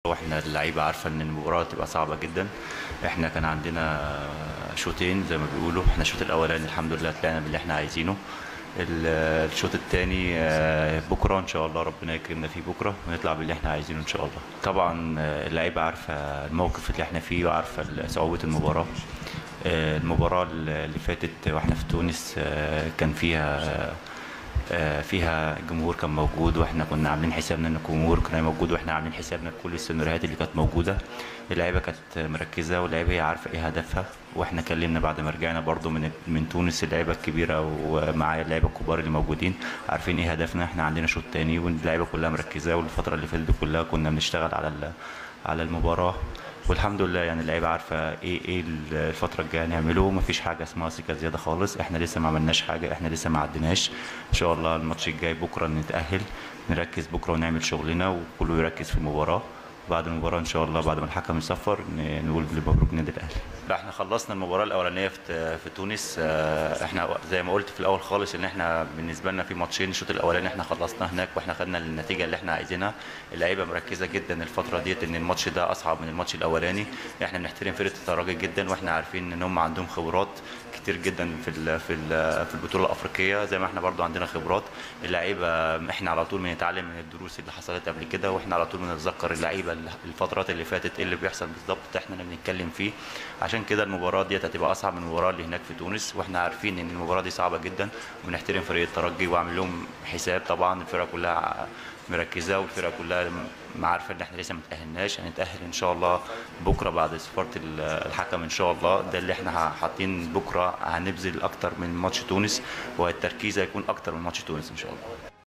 واحنا اللعيبه عارفه ان المباراه تبقى صعبه جدا احنا كان عندنا شوطين زي ما بيقولوا احنا الشوط الاولاني الحمد لله طلعنا باللي احنا عايزينه ال- الشوط الثاني بكره ان شاء الله ربنا يكرمنا فيه بكره ونطلع باللي احنا عايزينه ان شاء الله طبعا آه، اللعيبه عارفه الموقف اللي احنا فيه وعارفه صعوبه المباراه آه، المباراه اللي فاتت واحنا في تونس آه، كان فيها آه، فيها الجمهور كان موجود واحنا كنا عاملين حسابنا ان الجمهور كان موجود واحنا عاملين حسابنا بكل السيناريوهات اللي كانت موجوده اللعيبه كانت مركزه واللعيبه هي عارفه ايه هدفها واحنا كلمنا بعد ما رجعنا برضو من من تونس اللعيبه الكبيره ومعايا اللعيبه الكبار اللي موجودين عارفين ايه هدفنا احنا عندنا شوط تاني واللعيبه كلها مركزه والفتره اللي فاتت دي كلها كنا بنشتغل على ال- على المباراه والحمد لله يعني اللعيبه عارفه ايه ايه الفتره الجايه نعمله مفيش حاجه اسمها ثقه زياده خالص احنا لسه ما عملناش حاجه احنا لسه ما عديناش ان شاء الله الماتش الجاي بكره نتاهل نركز بكره ونعمل شغلنا وكله يركز في المباراه بعد المباراه ان شاء الله بعد ما الحكم يصفر ن- نقول مبروك نادي الاهلي لا احنا خلصنا المباراه الاولانيه في في تونس اه، احنا زي ما قلت في الاول خالص ان احنا بالنسبه لنا في ماتشين الشوط الاولاني احنا خلصناه هناك واحنا خدنا النتيجه اللي احنا عايزينها اللعيبه مركزه جدا الفتره ديت ان الماتش ده اصعب من الماتش الاولاني احنا بنحترم فرقه الترجي جدا واحنا عارفين ان هم عندهم خبرات كتير جدا في ال في ال في البطوله الافريقيه زي ما احنا برضو عندنا خبرات اللعيبه احنا على طول بنتعلم من الدروس اللي حصلت قبل كده واحنا على طول بنتذكر اللعيبه الفترات اللي فاتت ايه اللي بيحصل بالظبط احنا اللي بنتكلم فيه عشان كده المباراه ديت هتبقى اصعب من المباراه اللي هناك في تونس واحنا عارفين ان المباراه دي صعبه جدا وبنحترم فريق الترجي وعامل لهم حساب طبعا الفرقه كلها مركزه والفرقه كلها م- عارفه ان احنا لسه ما تاهلناش هنتاهل ان شاء الله بكره بعد صفاره ال- الحكم ان شاء الله ده اللي احنا حاطين بكره هنبذل اكتر من ماتش تونس والتركيز هيكون اكتر من ماتش تونس ان شاء الله